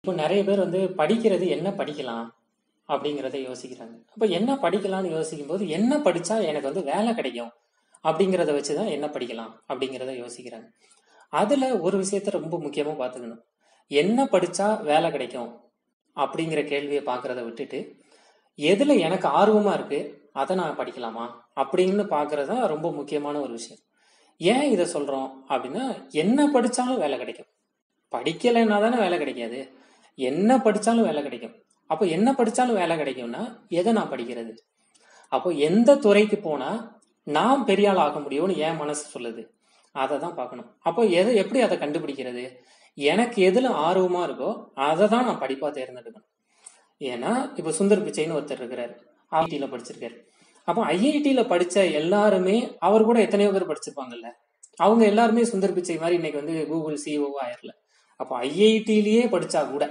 இப்போ நிறைய பேர் வந்து படிக்கிறது என்ன படிக்கலாம் அப்படிங்கிறத யோசிக்கிறாங்க அப்ப என்ன படிக்கலாம்னு யோசிக்கும் போது என்ன படிச்சா எனக்கு வந்து வேலை கிடைக்கும் அப்படிங்கிறத வச்சுதான் என்ன படிக்கலாம் அப்படிங்கிறத யோசிக்கிறாங்க அதுல ஒரு விஷயத்த ரொம்ப முக்கியமா பாத்துக்கணும் என்ன படிச்சா வேலை கிடைக்கும் அப்படிங்கிற கேள்வியை பாக்குறத விட்டுட்டு எதுல எனக்கு ஆர்வமா இருக்கு அதை நான் படிக்கலாமா அப்படின்னு பாக்குறது தான் ரொம்ப முக்கியமான ஒரு விஷயம் ஏன் இதை சொல்றோம் அப்படின்னா என்ன படிச்சாலும் வேலை கிடைக்கும் படிக்கலைன்னா தானே வேலை கிடைக்காது என்ன படிச்சாலும் வேலை கிடைக்கும் அப்போ என்ன படிச்சாலும் வேலை கிடைக்கும்னா எதை நான் படிக்கிறது அப்போ எந்த துறைக்கு போனா நான் பெரிய ஆள் ஆக முடியும்னு என் மனசு சொல்லுது அதை தான் பார்க்கணும் அப்போ எதை எப்படி அதை கண்டுபிடிக்கிறது எனக்கு எதுல ஆர்வமா இருக்கோ அதை தான் நான் படிப்பா தேர்ந்தெடுக்கணும் ஏன்னா இப்போ சுந்தர் பிச்சைன்னு ஒருத்தர் இருக்கிறாரு ஐஐடியில படிச்சிருக்காரு அப்போ ஐஐடியில படிச்ச எல்லாருமே அவர் கூட எத்தனையோ பேர் படிச்சிருப்பாங்கல்ல அவங்க எல்லாருமே சுந்தர் பிச்சை மாதிரி இன்னைக்கு வந்து கூகுள் சிஓ ஆயிரல அப்போ ஐஐடியிலேயே படிச்சா கூட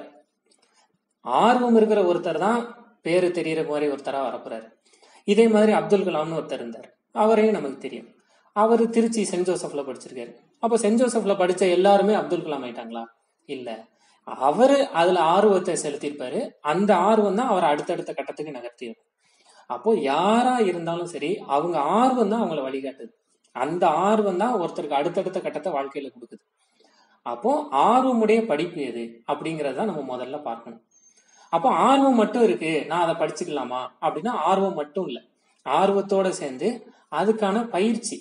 ஆர்வம் இருக்கிற ஒருத்தர் தான் பேரு தெரியற மாதிரி ஒருத்தரா வரப்போறாரு இதே மாதிரி அப்துல் கலாம்னு ஒருத்தர் இருந்தார் அவரையும் நமக்கு தெரியும் அவர் திருச்சி சென்ட் ஜோசப்ல படிச்சிருக்காரு அப்ப சென்ட் ஜோசப்ல படிச்ச எல்லாருமே அப்துல் கலாம் ஆயிட்டாங்களா இல்ல அவரு அதுல ஆர்வத்தை செலுத்தியிருப்பாரு அந்த ஆர்வம் தான் அவர் அடுத்தடுத்த கட்டத்துக்கு நகர்த்தியிருக்கும் அப்போ யாரா இருந்தாலும் சரி அவங்க ஆர்வம் தான் அவங்கள வழிகாட்டுது அந்த ஆர்வம் தான் ஒருத்தருக்கு அடுத்தடுத்த கட்டத்தை வாழ்க்கையில கொடுக்குது அப்போ ஆர்வமுடைய படிப்பு எது அப்படிங்கறத நம்ம முதல்ல பார்க்கணும் அப்போ ஆர்வம் மட்டும் இருக்கு நான் அதை படிச்சுக்கலாமா அப்படின்னா ஆர்வம் மட்டும் இல்லை ஆர்வத்தோட சேர்ந்து அதுக்கான பயிற்சி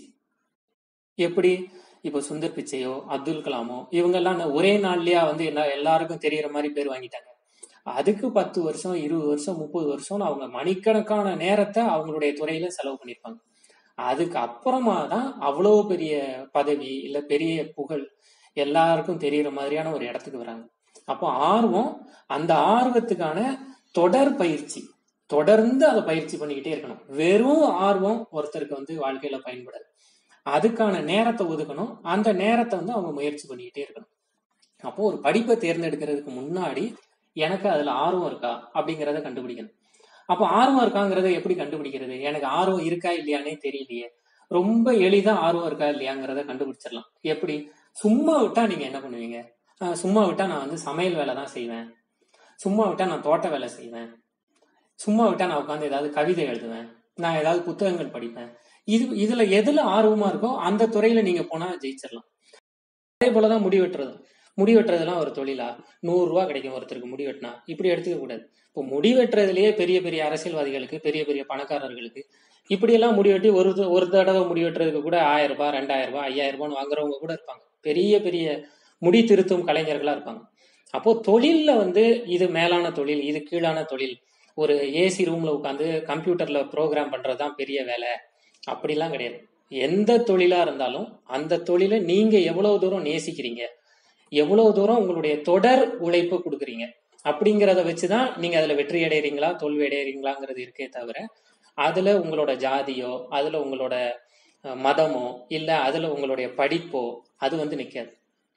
எப்படி இப்போ சுந்தர் பிச்சையோ அப்துல் கலாமோ இவங்கெல்லாம் ஒரே நாள்லயா வந்து என்ன எல்லாருக்கும் தெரியற மாதிரி பேர் வாங்கிட்டாங்க அதுக்கு பத்து வருஷம் இருபது வருஷம் முப்பது வருஷம் அவங்க மணிக்கணக்கான நேரத்தை அவங்களுடைய துறையில செலவு பண்ணியிருப்பாங்க அதுக்கு அப்புறமா தான் அவ்வளோ பெரிய பதவி இல்ல பெரிய புகழ் எல்லாருக்கும் தெரியற மாதிரியான ஒரு இடத்துக்கு வராங்க அப்போ ஆர்வம் அந்த ஆர்வத்துக்கான தொடர் பயிற்சி தொடர்ந்து அதை பயிற்சி பண்ணிக்கிட்டே இருக்கணும் வெறும் ஆர்வம் ஒருத்தருக்கு வந்து வாழ்க்கையில பயன்படாது அதுக்கான நேரத்தை ஒதுக்கணும் அந்த நேரத்தை வந்து அவங்க முயற்சி பண்ணிக்கிட்டே இருக்கணும் அப்போ ஒரு படிப்பை தேர்ந்தெடுக்கிறதுக்கு முன்னாடி எனக்கு அதுல ஆர்வம் இருக்கா அப்படிங்கிறத கண்டுபிடிக்கணும் அப்போ ஆர்வம் இருக்காங்கிறத எப்படி கண்டுபிடிக்கிறது எனக்கு ஆர்வம் இருக்கா இல்லையானே தெரியலையே ரொம்ப எளிதா ஆர்வம் இருக்கா இல்லையாங்கிறத கண்டுபிடிச்சிடலாம் எப்படி சும்மா விட்டா நீங்க என்ன பண்ணுவீங்க சும்மா விட்டா நான் வந்து சமையல் வேலை தான் செய்வேன் சும்மா விட்டா நான் தோட்ட வேலை செய்வேன் சும்மா விட்டா நான் உட்காந்து ஏதாவது கவிதை எழுதுவேன் நான் ஏதாவது புத்தகங்கள் படிப்பேன் இது இதுல எதுல ஆர்வமா இருக்கோ அந்த துறையில நீங்க போனா ஜெயிச்சிடலாம் அதே போலதான் முடி வெட்டுறது முடி வெட்டுறதுலாம் ஒரு தொழிலா நூறு ரூபா கிடைக்கும் ஒருத்தருக்கு முடி வெட்டினா இப்படி எடுத்துக்க கூடாது இப்போ முடி வெட்டுறதுலயே பெரிய பெரிய அரசியல்வாதிகளுக்கு பெரிய பெரிய பணக்காரர்களுக்கு இப்படி எல்லாம் முடி வெட்டி ஒரு ஒரு தடவை முடி வெட்டுறதுக்கு கூட ஆயிரம் ரூபாய் ரெண்டாயிரம் ரூபாய் ஐயாயிரம் ரூபான்னு வாங்குறவங்க கூட இருப்பாங்க பெரிய பெரிய முடி திருத்தும் கலைஞர்களா இருப்பாங்க அப்போ தொழில்ல வந்து இது மேலான தொழில் இது கீழான தொழில் ஒரு ஏசி ரூம்ல உட்காந்து கம்ப்யூட்டர்ல ப்ரோக்ராம் பண்றதுதான் பெரிய வேலை அப்படிலாம் கிடையாது எந்த தொழிலா இருந்தாலும் அந்த தொழிலை நீங்க எவ்வளவு தூரம் நேசிக்கிறீங்க எவ்வளவு தூரம் உங்களுடைய தொடர் உழைப்பு கொடுக்குறீங்க அப்படிங்கிறத வச்சுதான் நீங்க அதுல வெற்றி அடைகிறீங்களா தோல்வி அடைகிறீங்களாங்கிறது இருக்கே தவிர அதுல உங்களோட ஜாதியோ அதுல உங்களோட மதமோ இல்ல அதுல உங்களுடைய படிப்போ அது வந்து நிக்காது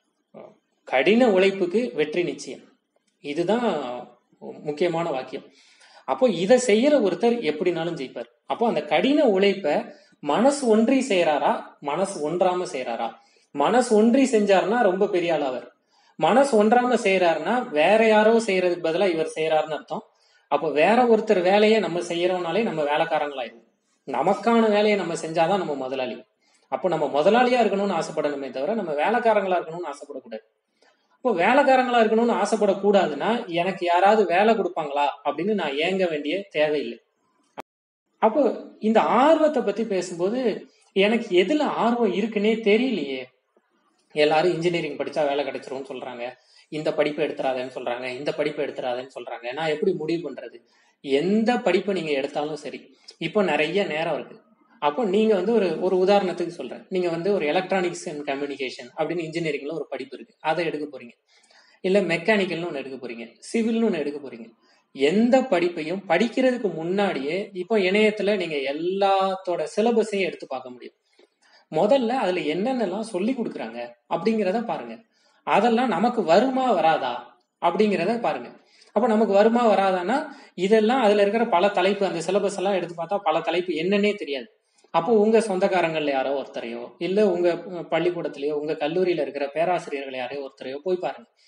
கடின உழைப்புக்கு வெற்றி நிச்சயம் இதுதான் முக்கியமான வாக்கியம் அப்போ இதை செய்யற ஒருத்தர் எப்படினாலும் ஜெயிப்பார் அப்போ அந்த கடின உழைப்ப மனசு ஒன்றி செய்யறாரா மனசு ஒன்றாம செய்யறாரா மனசு ஒன்றி செஞ்சாருன்னா ரொம்ப பெரிய ஆள் அவர் மனசு ஒன்றாம செய்யறாருன்னா வேற யாரோ செய்யறதுக்கு பதிலா இவர் செய்யறாருன்னு அர்த்தம் அப்போ வேற ஒருத்தர் வேலையை நம்ம செய்யறோம்னாலே நம்ம வேலைக்காரங்களாயிரும் நமக்கான வேலையை நம்ம செஞ்சாதான் நம்ம முதலாளி அப்போ நம்ம முதலாளியா இருக்கணும்னு ஆசைப்படணுமே தவிர நம்ம வேலைக்காரங்களா இருக்கணும்னு ஆசைப்படக்கூடாது இப்போ வேலைக்காரங்களா இருக்கணும்னு ஆசைப்படக்கூடாதுன்னா எனக்கு யாராவது வேலை கொடுப்பாங்களா அப்படின்னு நான் ஏங்க வேண்டிய தேவையில்லை அப்போ இந்த ஆர்வத்தை பத்தி பேசும்போது எனக்கு எதுல ஆர்வம் இருக்குன்னே தெரியலையே எல்லாரும் இன்ஜினியரிங் படிச்சா வேலை கிடைச்சிரும்னு சொல்றாங்க இந்த படிப்பை எடுத்துறாதேன்னு சொல்றாங்க இந்த படிப்பை எடுத்துறாதேன்னு சொல்றாங்க நான் எப்படி முடிவு பண்றது எந்த படிப்பை நீங்க எடுத்தாலும் சரி இப்போ நிறைய நேரம் இருக்கு அப்போ நீங்க வந்து ஒரு ஒரு உதாரணத்துக்கு சொல்றேன் நீங்க வந்து ஒரு எலக்ட்ரானிக்ஸ் அண்ட் கம்யூனிகேஷன் அப்படின்னு இன்ஜினியரிங்ல ஒரு படிப்பு இருக்கு அதை எடுக்க போறீங்க இல்ல மெக்கானிக்கல்னு ஒன்று எடுக்க போறீங்க சிவில்னு ஒன்று எடுக்க போறீங்க எந்த படிப்பையும் படிக்கிறதுக்கு முன்னாடியே இப்போ இணையத்துல நீங்க எல்லாத்தோட சிலபஸையும் எடுத்து பார்க்க முடியும் முதல்ல அதுல என்னென்னலாம் சொல்லி கொடுக்குறாங்க அப்படிங்கிறத பாருங்க அதெல்லாம் நமக்கு வருமா வராதா அப்படிங்கிறத பாருங்க அப்ப நமக்கு வருமா வராதான்னா இதெல்லாம் அதுல இருக்கிற பல தலைப்பு அந்த சிலபஸ் எல்லாம் எடுத்து பார்த்தா பல தலைப்பு என்னன்னே தெரியாது அப்போ உங்க சொந்தக்காரங்கள்ல யாரோ ஒருத்தரையோ இல்ல உங்க பள்ளிக்கூடத்திலயோ உங்க கல்லூரியில இருக்கிற பேராசிரியர்கள் யாரையோ ஒருத்தரையோ போய் பாருங்க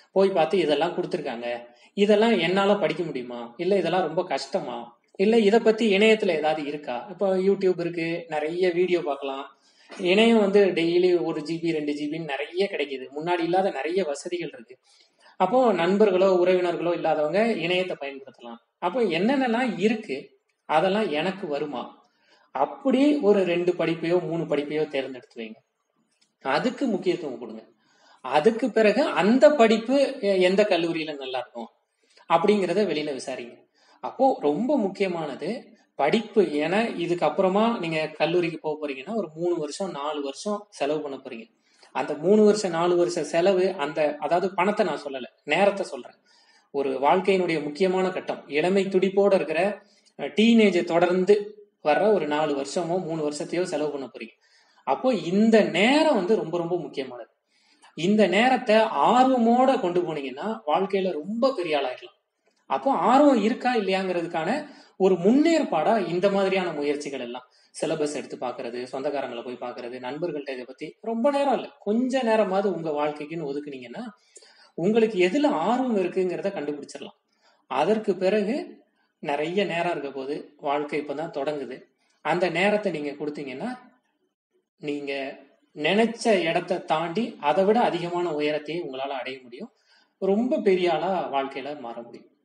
போய் பார்த்து இதெல்லாம் கொடுத்துருக்காங்க இதெல்லாம் என்னால படிக்க முடியுமா இல்ல இதெல்லாம் ரொம்ப கஷ்டமா இல்ல இத பத்தி இணையத்துல ஏதாவது இருக்கா இப்போ யூடியூப் இருக்கு நிறைய வீடியோ பார்க்கலாம் இணையம் வந்து டெய்லி ஒரு ஜிபி ரெண்டு ஜிபின்னு நிறைய கிடைக்குது முன்னாடி இல்லாத நிறைய வசதிகள் இருக்கு அப்போ நண்பர்களோ உறவினர்களோ இல்லாதவங்க இணையத்தை பயன்படுத்தலாம் அப்போ என்னென்னலாம் இருக்கு அதெல்லாம் எனக்கு வருமா அப்படி ஒரு ரெண்டு படிப்பையோ மூணு படிப்பையோ தேர்ந்தெடுத்து வைங்க அதுக்கு முக்கியத்துவம் கொடுங்க அதுக்கு பிறகு அந்த படிப்பு எ- எந்த கல்லூரியில நல்லா இருக்கும் அப்படிங்கிறத வெளியில விசாரிங்க அப்போ ரொம்ப முக்கியமானது படிப்பு ஏன்னா இதுக்கு அப்புறமா நீங்க கல்லூரிக்கு போக போறீங்கன்னா ஒரு மூணு வருஷம் நாலு வருஷம் செலவு பண்ண போறீங்க அந்த மூணு வருஷம் நாலு வருஷம் செலவு அந்த அதாவது பணத்தை நான் சொல்லல நேரத்தை சொல்றேன் ஒரு வாழ்க்கையினுடைய முக்கியமான கட்டம் இளமை துடிப்போட இருக்கிற டீனேஜை தொடர்ந்து வர்ற ஒரு நாலு வருஷமோ மூணு வருஷத்தையோ செலவு பண்ண போறீங்க அப்போ இந்த நேரம் வந்து ரொம்ப ரொம்ப முக்கியமானது இந்த நேரத்தை ஆர்வமோட கொண்டு போனீங்கன்னா வாழ்க்கையில ரொம்ப பெரிய ஆளாயிடலாம் அப்போ ஆர்வம் இருக்கா இல்லையாங்கிறதுக்கான ஒரு முன்னேற்பாடா இந்த மாதிரியான முயற்சிகள் எல்லாம் சிலபஸ் எடுத்து பார்க்கிறது சொந்தக்காரங்களை போய் பார்க்கிறது நண்பர்கள்ட்ட இதை பத்தி ரொம்ப நேரம் இல்லை கொஞ்ச நேரமாவது உங்க வாழ்க்கைக்குன்னு ஒதுக்குனீங்கன்னா உங்களுக்கு எதுல ஆர்வம் இருக்குங்கிறத கண்டுபிடிச்சிடலாம் அதற்கு பிறகு நிறைய நேரம் இருக்க போது வாழ்க்கை இப்பதான் தொடங்குது அந்த நேரத்தை நீங்க கொடுத்தீங்கன்னா நீங்க நினைச்ச இடத்தை தாண்டி அதை விட அதிகமான உயரத்தையும் உங்களால அடைய முடியும் ரொம்ப பெரிய ஆளா வாழ்க்கையில மாற முடியும்